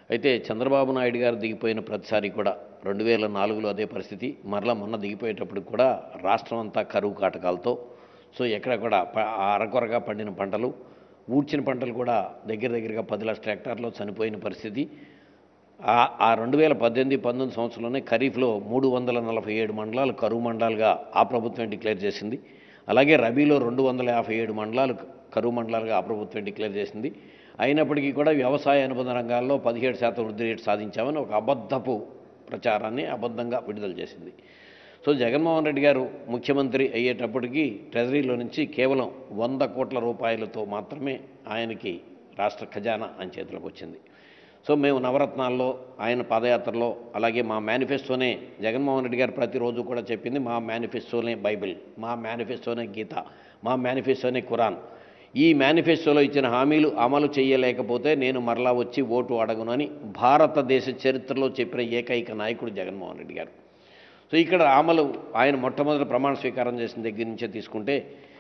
అయితే చంద్రబాబు నాయుడు గారు దిగిపోయిన ప్రతిసారి కూడా రెండు వేల నాలుగులో అదే పరిస్థితి మరలా మొన్న దిగిపోయేటప్పుడు కూడా రాష్ట్రం అంతా కరువు కాటకాలతో సో ఎక్కడ కూడా ప- అరకొరగా పండిన పంటలు ఊడ్చిన పంటలు కూడా దగ్గర దగ్గరగా పది లక్షల హెక్టార్లో చనిపోయిన పరిస్థితి ఆ- ఆ రెండు వేల పద్దెనిమిది పంతొమ్మిది సంవత్సరంలోనే ఖరీఫ్లో మూడు వందల నలభై ఏడు మండలాలు కరువు మండలాలుగా ఆ ప్రభుత్వం డిక్లేర్ చేసింది అలాగే రబీలో రెండు వందల యాభై ఏడు మండలాలు కరువు మండలాలుగా ఆ ప్రభుత్వం డిక్లేర్ చేసింది అయినప్పటికీ కూడా వ్యవసాయ అనుబంధ రంగాల్లో పదిహేడు శాతం వృద్ధి రేటు సాధించామని ఒక అబద్ధపు ప్రచారాన్ని అబద్ధంగా విడుదల చేసింది సో జగన్మోహన్ రెడ్డి గారు ముఖ్యమంత్రి అయ్యేటప్పటికి ట్రెజరీలో నుంచి కేవలం వంద కోట్ల రూపాయలతో మాత్రమే ఆయనకి రాష్ట్ర ఖజానా ఆయన చేతిలోకి వచ్చింది సో మేము నవరత్నాల్లో ఆయన పాదయాత్రలో అలాగే మా మేనిఫెస్టోనే జగన్మోహన్ రెడ్డి గారు ప్రతిరోజు కూడా చెప్పింది మా మేనిఫెస్టోనే బైబిల్ మా మేనిఫెస్టోనే గీత మా మేనిఫెస్టోనే ఖురాన్ ఈ మేనిఫెస్టోలో ఇచ్చిన హామీలు అమలు చేయలేకపోతే నేను మరలా వచ్చి ఓటు అడగనని భారతదేశ చరిత్రలో చెప్పిన ఏకైక నాయకుడు జగన్మోహన్ రెడ్డి గారు సో ఇక్కడ అమలు ఆయన మొట్టమొదటి ప్రమాణ స్వీకారం చేసిన దగ్గర నుంచే తీసుకుంటే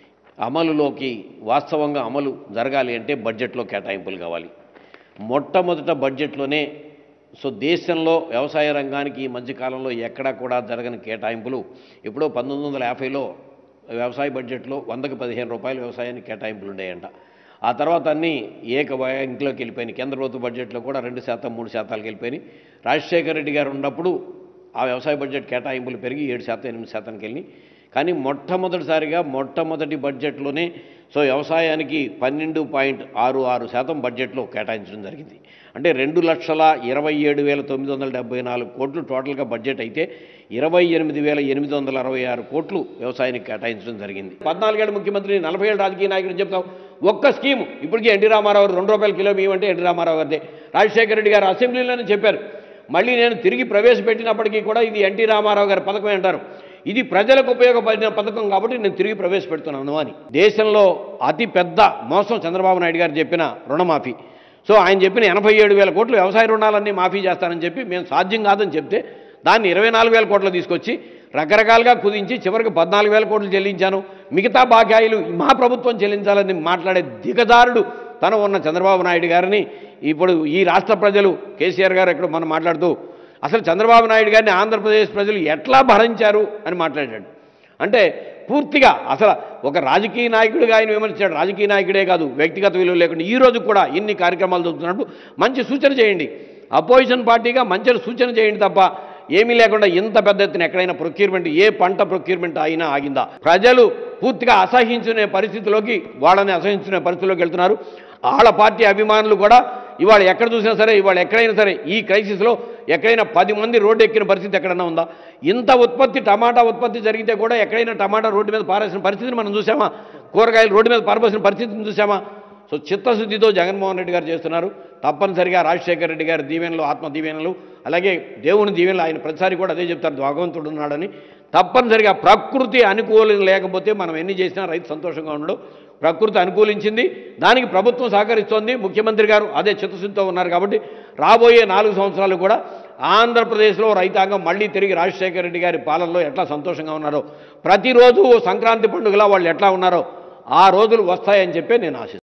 అమలులోకి వాస్తవంగా అమలు జరగాలి అంటే బడ్జెట్లో కేటాయింపులు కావాలి మొట్టమొదట బడ్జెట్లోనే సో దేశంలో వ్యవసాయ రంగానికి ఈ మధ్యకాలంలో ఎక్కడా కూడా జరగని కేటాయింపులు ఎప్పుడో పంతొమ్మిది వందల యాభైలో వ్యవసాయ బడ్జెట్లో వందకు పదిహేను రూపాయలు వ్యవసాయానికి కేటాయింపులు ఉండేయంట ఆ తర్వాత అన్నీ ఏక ఇంట్లోకి వెళ్ళిపోయినాయి కేంద్ర ప్రభుత్వ బడ్జెట్లో కూడా రెండు శాతం మూడు శాతాలకు వెళ్ళిపోయినాయి రాజశేఖర రెడ్డి గారు ఉన్నప్పుడు ఆ వ్యవసాయ బడ్జెట్ కేటాయింపులు పెరిగి ఏడు శాతం ఎనిమిది శాతానికి వెళ్ళి కానీ మొట్టమొదటిసారిగా మొట్టమొదటి బడ్జెట్లోనే సో వ్యవసాయానికి పన్నెండు పాయింట్ ఆరు ఆరు శాతం బడ్జెట్లో కేటాయించడం జరిగింది అంటే రెండు లక్షల ఇరవై ఏడు వేల తొమ్మిది వందల డెబ్బై నాలుగు కోట్లు టోటల్గా బడ్జెట్ అయితే ఇరవై ఎనిమిది వేల ఎనిమిది వందల అరవై ఆరు కోట్లు వ్యవసాయానికి కేటాయించడం జరిగింది పద్నాలుగేళ్ళ ముఖ్యమంత్రి నలభై ఏళ్ళ రాజకీయ నాయకుడు చెప్తాం ఒక్క స్కీమ్ ఇప్పటికీ ఎన్టీ రామారావు గారు రెండు రూపాయల కిలో బియ్యం అంటే ఎన్టీ రామారావు గారిదే రాజశేఖర రెడ్డి గారు అసెంబ్లీలోనే చెప్పారు మళ్ళీ నేను తిరిగి ప్రవేశపెట్టినప్పటికీ కూడా ఇది ఎన్టీ రామారావు గారి పథకం అంటారు ఇది ప్రజలకు ఉపయోగపడిన పథకం కాబట్టి నేను తిరిగి ప్రవేశపెడుతున్నాను అని దేశంలో అతి పెద్ద మోసం చంద్రబాబు నాయుడు గారు చెప్పిన రుణమాఫీ సో ఆయన చెప్పిన ఎనభై ఏడు వేల కోట్లు వ్యవసాయ రుణాలన్నీ మాఫీ చేస్తానని చెప్పి మేము సాధ్యం కాదని చెప్తే దాన్ని ఇరవై నాలుగు వేల కోట్లు తీసుకొచ్చి రకరకాలుగా కుదించి చివరికి పద్నాలుగు వేల కోట్లు చెల్లించాను మిగతా బాకాయిలు మా ప్రభుత్వం చెల్లించాలని మాట్లాడే దిగజారుడు తన ఉన్న చంద్రబాబు నాయుడు గారిని ఇప్పుడు ఈ రాష్ట్ర ప్రజలు కేసీఆర్ గారు ఇక్కడ మనం మాట్లాడుతూ అసలు చంద్రబాబు నాయుడు గారిని ఆంధ్రప్రదేశ్ ప్రజలు ఎట్లా భరించారు అని మాట్లాడాడు అంటే పూర్తిగా అసలు ఒక రాజకీయ నాయకుడిగా ఆయన విమర్శించాడు రాజకీయ నాయకుడే కాదు వ్యక్తిగత విలువ లేకుండా ఈ రోజు కూడా ఇన్ని కార్యక్రమాలు జరుగుతున్నప్పుడు మంచి సూచన చేయండి అపోజిషన్ పార్టీగా మంచి సూచన చేయండి తప్ప ఏమీ లేకుండా ఇంత పెద్ద ఎత్తున ఎక్కడైనా ప్రొక్యూర్మెంట్ ఏ పంట ప్రొక్యూర్మెంట్ అయినా ఆగిందా ప్రజలు పూర్తిగా అసహించుకునే పరిస్థితిలోకి వాళ్ళని అసహించుకునే పరిస్థితిలోకి వెళ్తున్నారు వాళ్ళ పార్టీ అభిమానులు కూడా ఇవాళ ఎక్కడ చూసినా సరే ఇవాళ ఎక్కడైనా సరే ఈ క్రైసిస్లో ఎక్కడైనా పది మంది రోడ్డు ఎక్కిన పరిస్థితి ఎక్కడైనా ఉందా ఇంత ఉత్పత్తి టమాటా ఉత్పత్తి జరిగితే కూడా ఎక్కడైనా టమాటా రోడ్డు మీద పారేసిన పరిస్థితిని మనం చూసామా కూరగాయలు రోడ్డు మీద పారబోసిన పరిస్థితిని చూసామా సో చిత్తశుద్ధితో జగన్మోహన్ రెడ్డి గారు చేస్తున్నారు తప్పనిసరిగా రాజశేఖర రెడ్డి గారి దీవెనలు ఆత్మ దీవెనలు అలాగే దేవుని దీవెనలు ఆయన ప్రతిసారి కూడా అదే చెప్తారు భగవంతుడు ఉన్నాడని తప్పనిసరిగా ప్రకృతి అనుకూలం లేకపోతే మనం ఎన్ని చేసినా రైతు సంతోషంగా ఉండడు ప్రకృతి అనుకూలించింది దానికి ప్రభుత్వం సహకరిస్తోంది ముఖ్యమంత్రి గారు అదే చిత్తశుద్ధితో ఉన్నారు కాబట్టి రాబోయే నాలుగు సంవత్సరాలు కూడా ఆంధ్రప్రదేశ్లో రైతాంగం మళ్ళీ తిరిగి రాజశేఖర రెడ్డి గారి పాలనలో ఎట్లా సంతోషంగా ఉన్నారో ప్రతిరోజు సంక్రాంతి పండుగలా వాళ్ళు ఎట్లా ఉన్నారో ఆ రోజులు వస్తాయని చెప్పి నేను ఆశిస్తున్నాను